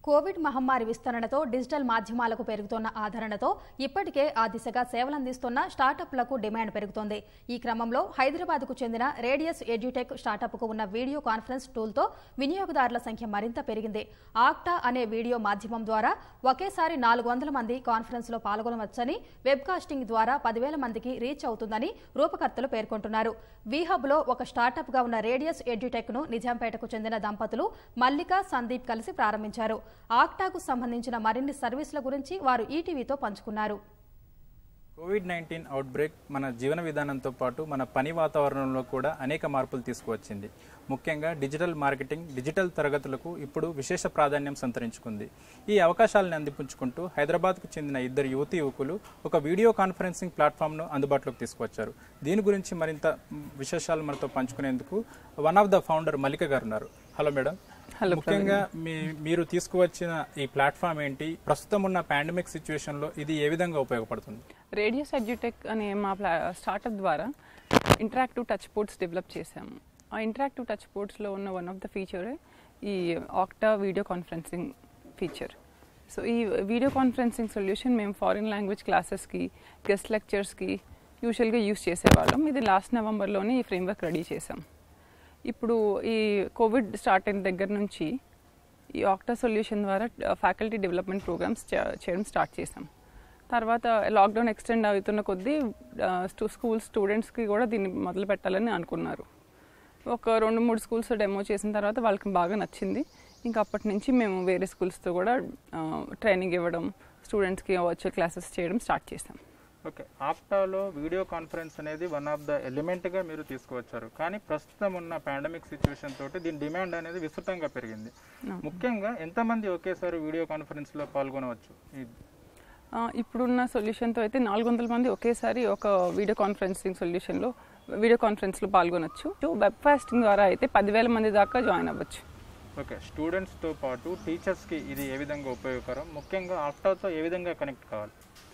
Covid మహమ్మారి విస్తరణతో digital మాధ్యమాలకు పెరుగుతున్న ఆదరణతో ఇప్పటికే ఆ దిశగా సేవలందిస్తున్న స్టార్టప్లకు డిమాండ్ పెరుగుతోంది ఈ క్రమంలో హైదరాబాద్కు చెందిన రేడియస్ ఎడ్యుటెక్ స్టార్టప్కు ఉన్న వీడియో కాన్ఫరెన్స్ టూల్తో వినియోగదారుల సంఖ్య మరింత పెరిగింది ఆక్టా అనే వీడియో మాధ్యమం ద్వారా ఒకేసారి నాలుగు వందల మంది కాన్ఫరెన్స్లో పాల్గొనవచ్చని వెబ్కాస్టింగ్ ద్వారా పదివేల మందికి రీచ్ అవుతుందని రూపకర్తలు పేర్కొంటున్నారు వీహబ్లో ఒక స్టార్టప్గా ఉన్న రేడియస్ ఎడ్యుటెక్ను నిజాంపేటకు చెందిన దంపతులు మల్లిక సందీప్ కలిసి ప్రారంభించారు ఆక్టాకు సంబంధించిన మరిన్ని సర్వీసుల గురించి వారు ఈటీవీతో పంచుకున్నారు కోవిడ్ నైన్టీన్ అవుట్బ్రేక్ మన జీవన విధానంతో పాటు మన పని వాతావరణంలో కూడా అనేక మార్పులు తీసుకువచ్చింది ముఖ్యంగా డిజిటల్ మార్కెటింగ్ డిజిటల్ తరగతులకు ఇప్పుడు విశేష ప్రాధాన్యం సంతరించుకుంది ఈ అవకాశాలను అందిపుంచుకుంటూ హైదరాబాద్కు చెందిన ఇద్దరు యువతి యువకులు ఒక వీడియో కాన్ఫరెన్సింగ్ ప్లాట్ఫామ్ను అందుబాటులోకి తీసుకువచ్చారు దీని గురించి మరింత విశేషాలు మనతో పంచుకునేందుకు one of the founder Mallika garu ఉన్నారు హలో మేడం ముఖ్యంగా మీ మీరు తీసుకువచ్చిన ఈ ప్లాట్ఫామ్ ఏంటి ప్రస్తుతం ఉన్న పాండమిక్ సిచ్యువేషన్ లో ఇది ఏ విధంగా ఉపయోగపడుతుంది రేడియస్ ఎడ్యుటెక్ అనే మా ప్లా స్టార్టప్ ద్వారా ఇంటరాక్టివ్ టచ్ బోర్డ్స్ డెవలప్ చేశాము ఆ ఇంటరాక్టివ్ టచ్ బోర్డ్స్లో ఉన్న వన్ ఆఫ్ ద ఫీచర్ ఈ Octa video conferencing feature so ఈ వీడియో కాన్ఫరెన్సింగ్ సొల్యూషన్ మేము ఫారిన్ లాంగ్వేజ్ క్లాసెస్కి గెస్ట్ లెక్చర్స్కి యూజువల్గా యూస్ చేసేవాళ్ళం ఇది లాస్ట్ నవంబర్లోనే ఈ ఫ్రేమ్వర్క్ రెడీ చేసాం ఇప్పుడు ఈ కోవిడ్ స్టార్ట్ అయిన దగ్గర నుంచి ఈ ఆక్టా సొల్యూషన్ ద్వారా ఫ్యాకల్టీ డెవలప్మెంట్ ప్రోగ్రామ్స్ చేయడం స్టార్ట్ చేసాం తర్వాత లాక్డౌన్ ఎక్స్టెండ్ అవుతున్న కొద్దీ స్కూల్ స్టూడెంట్స్కి కూడా దీన్ని మొదలు పెట్టాలని అనుకున్నారు ఒక రెండు మూడు స్కూల్స్ డెమో చేసిన తర్వాత వాళ్ళకి బాగా నచ్చింది ఇంకా అప్పటి నుంచి మేము వేరే స్కూల్స్తో కూడా ట్రైనింగ్ ఇవ్వడం స్టూడెంట్స్కి వచ్చే క్లాసెస్ చేయడం స్టార్ట్ చేసాం ఓకే ఆప్టాలో వీడియో కాన్ఫరెన్స్ అనేది వన్ ఆఫ్ ద ఎలిమెంట్ గా మీరు తీసుకువచ్చారు కానీ ప్రస్తుతం ఉన్న పాండమిక్ సిచ్యువేషన్ తోటి దీని డిమాండ్ అనేది విస్తృతంగా పెరిగింది ముఖ్యంగా ఎంతమంది ఒకేసారి వీడియో కాన్ఫరెన్స్ లో పాల్గొనవచ్చు ఈ- ఆ, ఇప్పుడున్న సొల్యూషన్తో అయితే నాలుగు వందల మంది ఒకేసారి ఒక వీడియో కాన్ఫరెన్సింగ్ సొల్యూషన్లో వీడియో కాన్ఫరెన్స్లో పాల్గొనొచ్చు వెబ్ ఫాస్టింగ్ ద్వారా అయితే పదివేల మంది దాకా జాయిన్ అవ్వచ్చు ఓకే స్టూడెంట్స్ తో పాటు టీచర్స్ కి ఇది ఏ విధంగా ఉపయోగకరం ముఖ్యంగా ఆప్టాతో ఏ విధంగా కనెక్ట్ కావాలి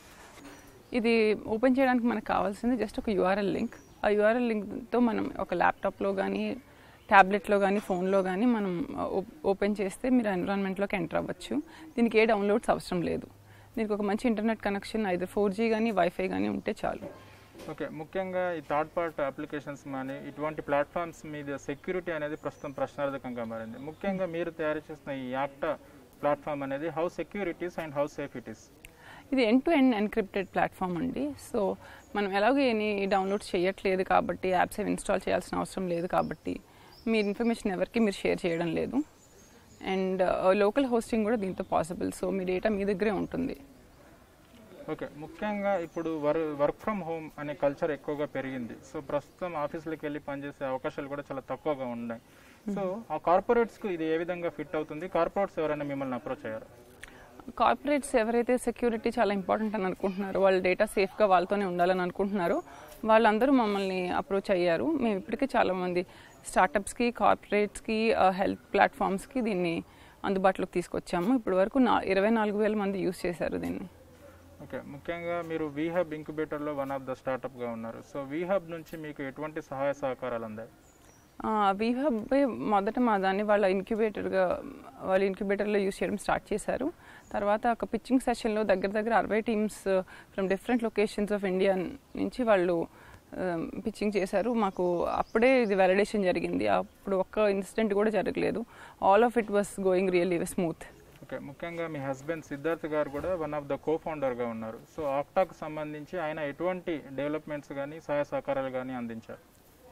ఇది ఓపెన్ చేయడానికి మనకు కావాల్సింది జస్ట్ ఒక యూఆర్ఎల్ లింక్ ఆ యూఆర్ఎల్ లింక్తో మనం ఒక ల్యాప్టాప్లో కానీ ట్యాబ్లెట్లో కానీ ఫోన్లో కానీ మనం ఓపెన్ చేస్తే మీరు ఎన్విరాన్మెంట్లోకి ఎంటర్ అవ్వచ్చు దీనికి ఏ డౌన్లోడ్స్ అవసరం లేదు దీనికి ఒక మంచి ఇంటర్నెట్ కనెక్షన్ అయితే ఫోర్ జీ కానీ వైఫై కానీ ఉంటే చాలు ఓకే ముఖ్యంగా ఈ థర్డ్ పార్ట్ అప్లికేషన్స్ కానీ ఇటువంటి ప్లాట్ఫామ్స్ మీద సెక్యూరిటీ అనేది ప్రస్తుతం ప్రశ్నార్థకంగా మారింది ముఖ్యంగా మీరు తయారు చేసిన ఈ యాక్టా ప్లాట్ఫామ్ అనేది how securities and how safe it is ఇది end to end encrypted platform అండి సో మనం ఎలాగో ఎన్ని డౌన్లోడ్ చేయట్లేదు కాబట్టి యాప్స్ ఏమి ఇన్స్టాల్ చేయాల్సిన అవసరం లేదు కాబట్టి మీ ఇన్ఫర్మేషన్ ఎవరికి మీరు షేర్ చేయడం లేదు అండ్ లోకల్ హోస్టింగ్ కూడా దీంతో పాసిబుల్ సో మీ డేటా మీ దగ్గరే ఉంటుంది ఓకే ముఖ్యంగా ఇప్పుడు వర్ వర్క్ ఫ్రమ్ హోమ్ అనే కల్చర్ ఎక్కువగా పెరిగింది సో ప్రస్తుతం ఆఫీసులకు వెళ్ళి పనిచేసే అవకాశాలు కూడా చాలా తక్కువగా ఉన్నాయి సో ఆ కార్పొరేట్స్కు ఇది ఏ విధంగా ఫిట్ అవుతుంది కార్పొరేట్స్ ఎవరైనా మిమ్మల్ని అప్రోచ్ అయ్యారు కార్పొరేట్స్ ఎవరైతే సెక్యూరిటీ చాలా ఇంపార్టెంట్ అని అనుకుంటున్నారో వాళ్ళ డేటా సేఫ్గా వాళ్ళతోనే ఉండాలని అనుకుంటున్నారో వాళ్ళందరూ మమ్మల్ని అప్రోచ్ అయ్యారు మేము ఇప్పటికే చాలామంది స్టార్టప్స్కి కార్పొరేట్స్కి హెల్త్ ప్లాట్ఫామ్స్కి దీన్ని అందుబాటులోకి తీసుకొచ్చాము ఇప్పటి వరకు నా ఇరవై నాలుగు వేల మంది యూస్ చేశారు దీన్ని ఓకే ముఖ్యంగా మీరు వీహబ్ ఇంక్యుబేటర్లో వన్ ఆఫ్ ద స్టార్టప్గా ఉన్నారు సో వీహబ్ నుంచి మీకు ఎటువంటి సహాయ సహకారాలు అందాయి వీహబ్ మొదట మా దాన్ని వాళ్ళ ఇంక్యుబేటర్గా వాళ్ళ ఇంక్యుబేటర్లో యూస్ చేయడం స్టార్ట్ చేశారు తర్వాత ఒక పిచ్చింగ్ సెషన్లో దగ్గర దగ్గర అరవై teams from different locations of India నుంచి వాళ్ళు పిచ్చింగ్ చేశారు మాకు అప్పుడే ఇది వ్యాలిడేషన్ జరిగింది అప్పుడు ఒక్క ఇన్సిడెంట్ కూడా జరగలేదు all of it was going really smooth okay ముఖ్యంగా మీ హస్బెండ్ సిద్ధార్థ్ గారు కూడా వన్ ఆఫ్ ద కో ఫౌండర్గా ఉన్నారు సో ఆక్టాకు సంబంధించి ఆయన ఎటువంటి డెవలప్మెంట్స్ కానీ సహాయ సహకారాలు కానీ అందించారు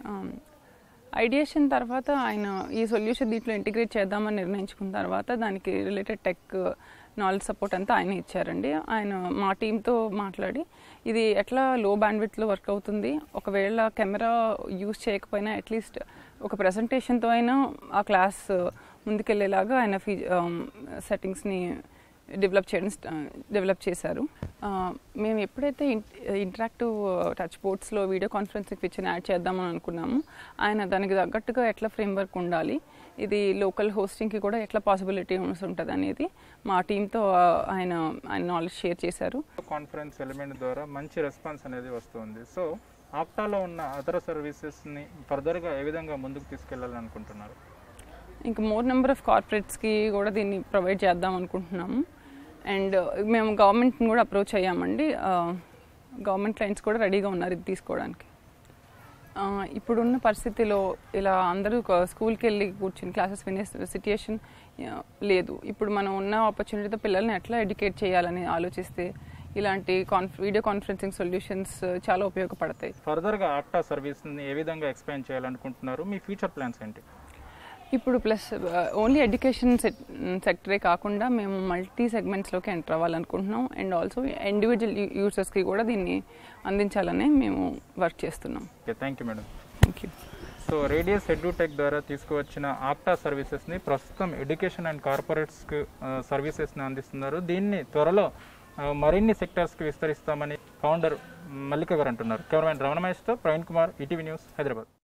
ఐడియేషన్ తర్వాత ఆయన ఈ సొల్యూషన్ దీంట్లో ఇంటిగ్రేట్ చేద్దామని నిర్ణయించుకున్న తర్వాత దానికి రిలేటెడ్ టెక్ నాలెడ్జ్ సపోర్ట్ అంతా ఆయన ఇచ్చారండి ఆయన మా టీంతో మాట్లాడి ఇది ఎట్లా లో బ్యాండ్విడ్త్లో వర్క్ అవుతుంది ఒకవేళ కెమెరా యూస్ చేయకపోయినా అట్లీస్ట్ ఒక ప్రజెంటేషన్తో అయినా ఆ క్లాస్ ముందుకెళ్ళేలాగా ఆయన ఫీ సెట్టింగ్స్ని డెవలప్ చేయడం డెవలప్ చేశారు ఆ, మేము ఎప్పుడైతే ఇంటరాక్టివ్ టచ్ బోర్డ్స్లో వీడియో కాన్ఫరెన్సింగ్ ఫీచర్ని యాడ్ చేద్దామని అనుకున్నాము ఆయన దానికి తగ్గట్టుగా ఎట్లా ఫ్రేమ్వర్క్ ఉండాలి ఇది లోకల్ హోస్టింగ్కి కూడా ఎట్లా పాసిబిలిటీ ఉంటుంది అనేది మా టీంతో ఆయన ఆయన నాలెడ్జ్ షేర్ చేశారు కాన్ఫరెన్స్ ఎలిమెంట్ ద్వారా మంచి రెస్పాన్స్ అనేది వస్తుంది సో ఆప్టాలో ఉన్న అదర్ సర్వీసెస్ని ఫర్దర్గా ఏ విధంగా ముందుకు తీసుకెళ్లాలనుకుంటున్నారు ఇంకా మోర్ నెంబర్ ఆఫ్ కార్పొరేట్స్కి కూడా దీన్ని ప్రొవైడ్ చేద్దాం అనుకుంటున్నాము అండ్ మేము గవర్నమెంట్ని కూడా అప్రోచ్ అయ్యామండి గవర్నమెంట్ క్లయింట్స్ కూడా రెడీగా ఉన్నారు ఇది తీసుకోవడానికి ఆ, ఇప్పుడున్న పరిస్థితిలో ఇలా అందరూ క- స్కూల్కి వెళ్ళి కూర్చుని క్లాసెస్ వినే సిచ్యుయేషన్ లేదు ఇప్పుడు మనం ఉన్న ఆపర్చునిటీతో పిల్లల్ని ఎట్లా ఎడ్యుకేట్ చేయాలని ఆలోచిస్తే ఇలాంటి కాన్ఫ్ వీడియో కాన్ఫరెన్సింగ్ సొల్యూషన్స్ చాలా ఉపయోగపడతాయి ఫర్దర్గా ఆక్టా సర్వీస్ని ఏ విధంగా ఎక్స్పాండ్ చేయాలనుకుంటున్నారు మీ ఫ్యూచర్ ప్లాన్స్ ఏంటి ఇప్పుడు ప్లస్ ఓన్లీ ఎడ్యుకేషన్ సెక్టరే కాకుండా మేము మల్టీ సెగ్మెంట్స్లోకి ఎంటర్ అవ్వాలనుకుంటున్నాం అండ్ ఆల్సో ఇండివిజువల్ యూజర్స్కి కూడా దీన్ని అందించాలని మేము వర్క్ చేస్తున్నాం okay thank you madam thank you so Radius Edutech ద్వారా తీసుకువచ్చిన ఆక్టా సర్వీసెస్ని ప్రస్తుతం ఎడ్యుకేషన్ అండ్ కార్పొరేట్స్కి సర్వీసెస్ని అందిస్తున్నారు దీన్ని త్వరలో ఆ, మరిన్ని సెక్టర్స్కి విస్తరిస్తామని ఫౌండర్ మల్లిక గారు అంటున్నారు కెమెరామెన్ రమణ మహేష్తో ప్రవీణ్ కుమార్ ఈటీవీ న్యూస్ హైదరాబాద్